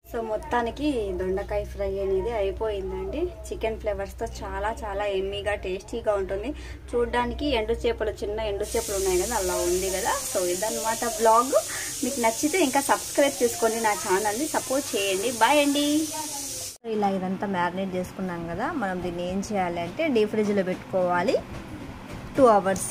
So మొత్తానికి దొండకాయ fry అనేది అయిపోయిందండి చికెన్ ఫ్లేవర్స్తో చాలా చాలా ఎమ్మీగా టేస్టీగా ఉంటుంది చూడడానికి ఎండు చేపలు చిన్న ఎండు చేపలు ఉన్నాయి కదా అలా ఉంది కదా సో ఇదన్నమాట బ్లాగ్ మీకు నచ్చితే ఇంకా సబ్స్క్రైబ్ చేసుకోండి నా ఛానల్ని సపోర్ట్ చేయండి బాయ్ అండి ఇలా ఇదంతా మ్యారినేట్ చేసుకున్నాం కదా మనం దీన్ని ఏం చేయాలి అంటే డీప్ ఫ్రిడ్జ్లో పెట్టుకోవాలి టూ అవర్స్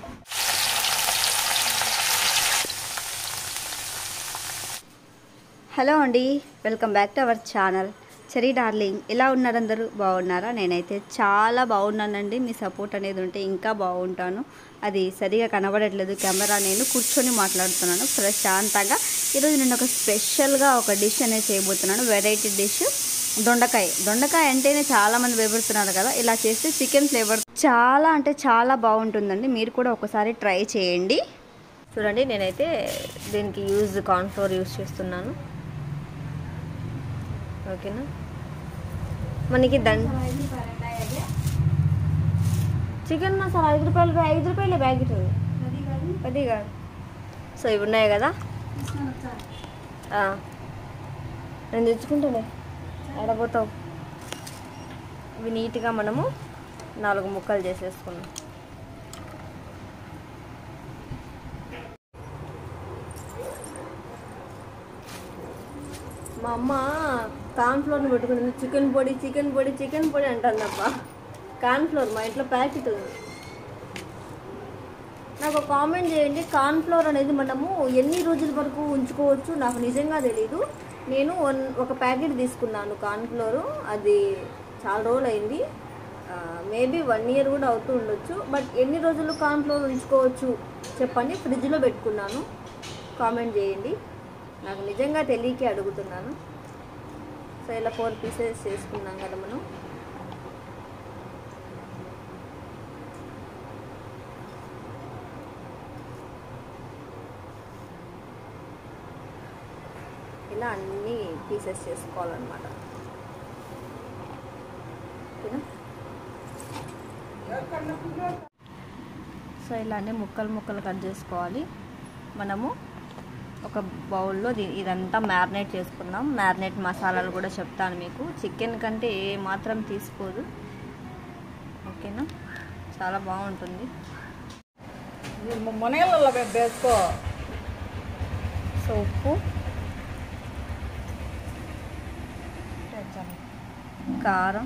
హలో అండి welcome back to our channel Cherry Darling ఎలా ఉన్నారు అందరూ బాగున్నారా నేనైతే చాలా బాగున్నానండి మీ సపోర్ట్ అనేది ఉంటే ఇంకా బాగుంటాను అది సరిగా కనబడట్లేదు కెమెరా నేను కూర్చొని మాట్లాడుతున్నాను ప్రశాంతంగా ఈరోజు నేను ఒక స్పెషల్గా ఒక డిష్ అనేది చేయబోతున్నాను వెరైటీ డిష్ దొండకాయ దొండకాయ అంటేనే చాలా మంది భయపడుతున్నారు కదా ఇలా చేస్తే చికెన్ ఫ్లేవర్ చాలా అంటే చాలా బాగుంటుందండి మీరు కూడా ఒకసారి ట్రై చేయండి చూడండి నేనైతే దీనికి యూజ్ కార్న్ఫ్లోర్ యూజ్ చేస్తున్నాను ఓకేనా మనకి దండ చికెన్ మసాలా ఐదు రూపాయలు ఐదు రూపాయలే ప్యాకెట్ పది కాదు సో ఇవి ఉన్నాయి కదా ఆ. నేను తెచ్చుకుంటానే ఎడబోతావు ఇవి నీట్గా మనము నాలుగు ముక్కలు చేసేసుకున్నాం మా అమ్మ కార్న్ఫ్లోర్ని పెట్టుకుంటుంది చికెన్ పొడి చికెన్ పొడి చికెన్ పొడి అంటుందప్ప కార్న్ఫ్లోర్ మా ఇంట్లో ప్యాకెట్ ఉంది నాకు ఒక కామెంట్ చేయండి కార్న్ఫ్లోర్ అనేది మనము ఎన్ని రోజుల వరకు ఉంచుకోవచ్చు నాకు నిజంగా తెలీదు నేను వన్ ఒక ప్యాకెట్ తీసుకున్నాను కార్న్ఫ్లోర్ అది చాలా రోజులు అయింది మేబీ వన్ ఇయర్ కూడా అవుతూ ఉండొచ్చు బట్ ఎన్ని రోజులు కార్న్ఫ్లోర్ ఉంచుకోవచ్చు చెప్పండి ఫ్రిడ్జ్లో పెట్టుకున్నాను కామెంట్ చేయండి నాకు నిజంగా తెలియకే అడుగుతున్నాను సో ఇలా ఫోర్ పీసెస్ చేసుకున్నాం కదా మనం ఇలా అన్ని పీసెస్ చేసుకోవాలన్నమాట ఓకేనా సో ఇలా అన్ని ముక్కలు ముక్కలు కట్ చేసుకోవాలి మనము ఒక బౌల్లో దీ- ఇదంతా మ్యారినేట్ చేసుకుందాం మ్యారినేట్ మసాలాలు కూడా చెప్తాను మీకు చికెన్ కంటే ఏ మాత్రం తీసుకోదు ఓకేనా చాలా బాగుంటుంది మునగలలో వేసుకో సో ఉప్పు కారం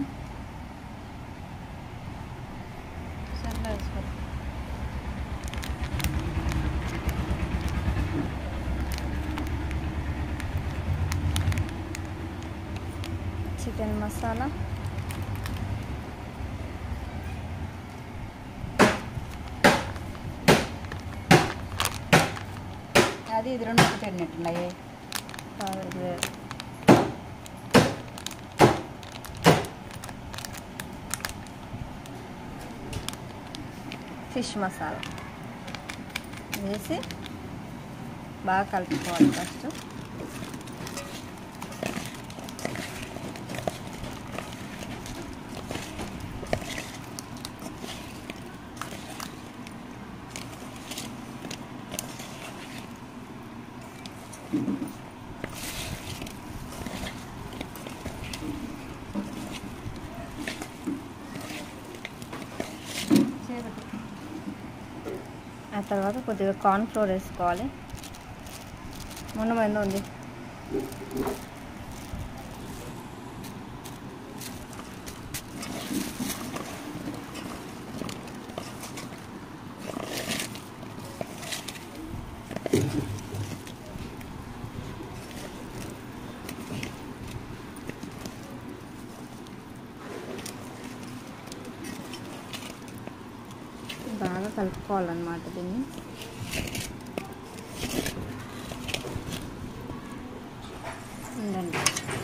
చికెన్ మసాలా అది ఇది రెండు ఒకటి అన్నట్టున్నాయి కారం ఇది వేరు. ఫిష్ మసాలా వేసి బాగా కలుపుకోవాలి ఫస్ట్ ఆ తర్వాత కొద్దిగా కార్న్ ఫ్లోర్ వేసుకోవాలి మొన్న మంది ఉంది బాగా కలుపుకోవాలన్నమాట దీన్ని ఉండండి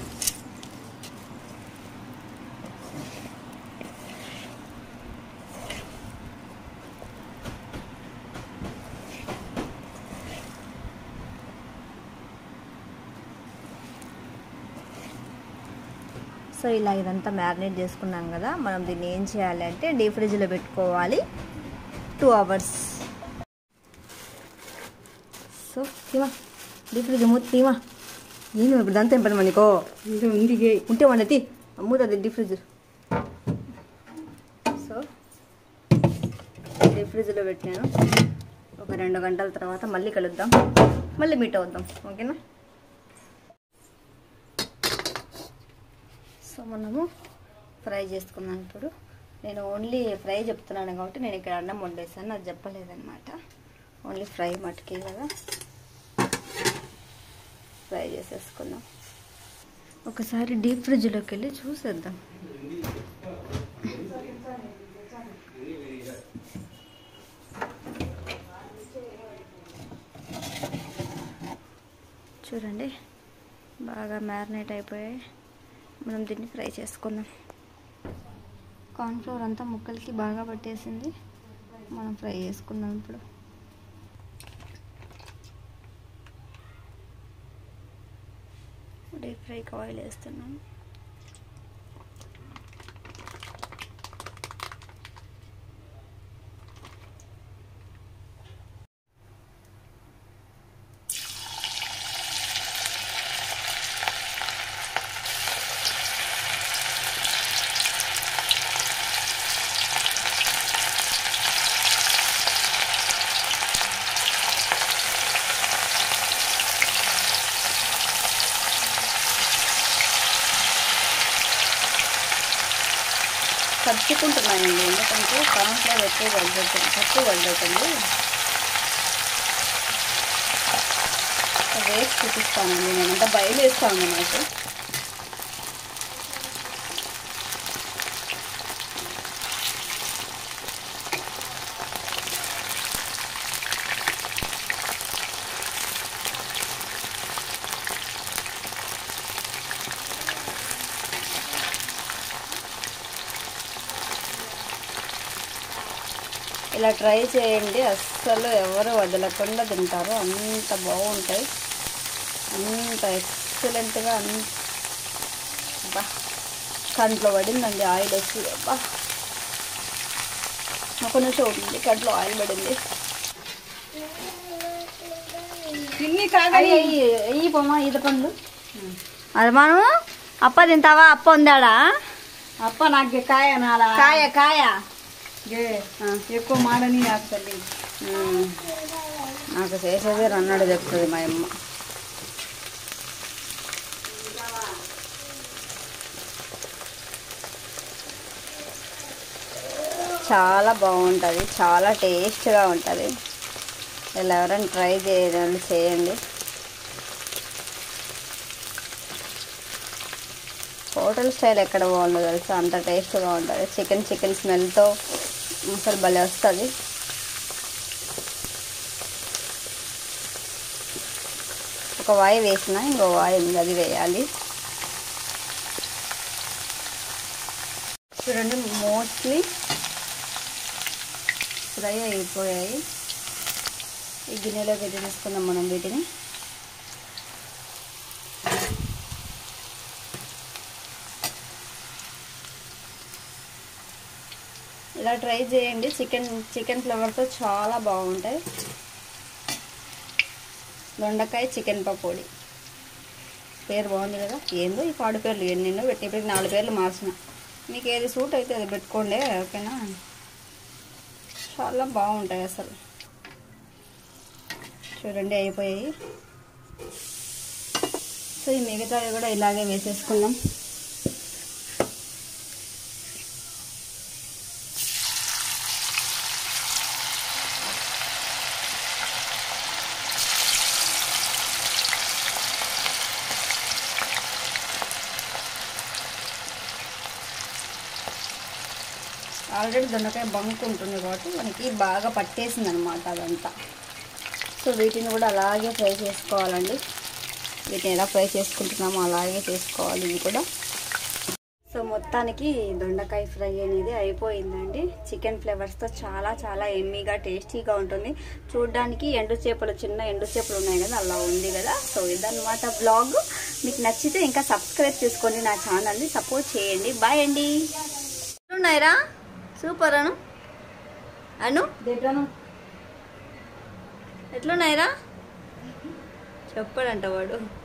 సో ఇలా ఇదంతా మ్యారినేట్ చేసుకున్నాం కదా మనం దీన్ని ఏం చేయాలి అంటే డీప్ ఫ్రిడ్జ్లో పెట్టుకోవాలి టూ అవర్స్ సో తీమా డీప్ ఫ్రిడ్జ్ మూత తీమా నేను ఇప్పుడు దంతా ఏం పని మనకో ఇది ఉంది గే ఉంటే వండతి అమ్ముతుంది డీప్ ఫ్రిడ్జ్ సో డీప్ ఫ్రిడ్జ్లో పెట్టినాను ఒక రెండు గంటల తర్వాత మళ్ళీ కలుద్దాం మళ్ళీ మీట్ అవుద్దాం ఓకేనా సో మనము ఫ్రై చేసుకుందాం ఇప్పుడు నేను ఓన్లీ ఫ్రై చెప్తున్నాను కాబట్టి నేను ఇక్కడ అన్నం వండేసాను అది చెప్పలేదన్నమాట ఓన్లీ ఫ్రై మటుకే కదా ఫ్రై చేసేసుకుందాం ఒకసారి డీప్ ఫ్రిడ్జ్లోకి వెళ్ళి చూసేద్దాం చూడండి బాగా మ్యారినేట్ అయిపోయాయి మనం దీన్ని ఫ్రై చేసుకుందాం కార్న్ఫ్లోర్ అంతా ముక్కలకి బాగా పట్టేసింది మనం ఫ్రై చేసుకుందాం ఇప్పుడు డీప్ ఫ్రైకి ఆయిల్ వేస్తున్నాను కలుపుకుంటున్నానండి ఎందుకంటే కార్న్ఫ్లవర్ ఎక్కువ పడ్డట్టు తక్కువ పడ్డట్టండి వేస్ట్ చూపిస్తానండి నేనంతా బయలు వేస్తాను నాకు ఇలా ట్రై చేయండి అస్సలు ఎవరు వదలకుండా తింటారు అంత బాగుంటాయి అంత ఎక్సలెంట్గా అంత బా కంట్లో పడిందండి ఆయిల్ వచ్చి అబ్బా ఒక నిమిషం ఉంది కంట్లో ఆయిల్ పడింది తిన్ని కాగని అయ్యి పొమ్మ ఈత పండ్లు అది మనం అప్ప తింటావా అప్ప ఉందాడా అప్ప నాకు కాయ నాలా కాయ కాయ గే ఎక్కువ మాడని అసలు ఉమ్. నాకు చేసేదే రన్నాడు చెప్తుంది మా అమ్మ చాలా బాగుంటుంది చాలా టేస్ట్గా ఉంటుంది ఇలా ఎవరైనా ట్రై చేయాలి చేయండి హోటల్ స్టైల్ ఎక్కడ బాగుందో తెలుసా అంత టేస్ట్గా ఉంటుంది చికెన్ చికెన్ స్మెల్తో అసలు భలే వస్తుంది ఒక వాయి వేసిన ఇంకో వాయి ఉంది అది వేయాలి చూడండి మోస్ట్లీ ఫ్రై అయిపోయాయి ఈ గిన్నెలో పెట్టి తీసుకుందాం మనం వీటిని ఇలా ట్రై చేయండి చికెన్ చికెన్ ఫ్లేవర్తో చాలా బాగుంటాయి దొండకాయ చికెన్ పకోడీ పేరు బాగుంది కదా ఏందో ఈ పాడు పేర్లు ఎన్నెన్నో పెట్టి ఇప్పుడు నాలుగు పేర్లు మార్చిన మీకు ఏది సూట్ అయితే అది పెట్టుకోండి ఓకేనా చాలా బాగుంటాయి అసలు చూడండి అయిపోయాయి సో ఈ మిగతావి కూడా ఇలాగే వేసేసుకుందాం ఆల్రెడీ దొండకాయ బంక్ ఉంటుంది కాబట్టి మనకి బాగా పట్టేసింది అనమాట అదంతా సో వీటిని కూడా అలాగే ఫ్రై చేసుకోవాలండి వీటిని ఎలా ఫ్రై చేసుకుంటున్నామో అలాగే చేసుకోవాలి ఇవి కూడా సో మొత్తానికి దొండకాయ ఫ్రై అనేది అయిపోయిందండి చికెన్ ఫ్లేవర్స్తో చాలా చాలా ఎమ్మీగా టేస్టీగా ఉంటుంది చూడడానికి ఎండు చేపలు చిన్న ఎండు చేపలు ఉన్నాయి కదా అలా ఉంది కదా సో ఇదన్నమాట బ్లాగ్ మీకు నచ్చితే ఇంకా సబ్స్క్రైబ్ చేసుకోండి నా ఛానల్ని సపోర్ట్ చేయండి బాయ్ అండి ఉన్నాయిరా సూపర్ అను అను తింటాను ఎట్లున్నాయిరా చెప్పాడంట వాడు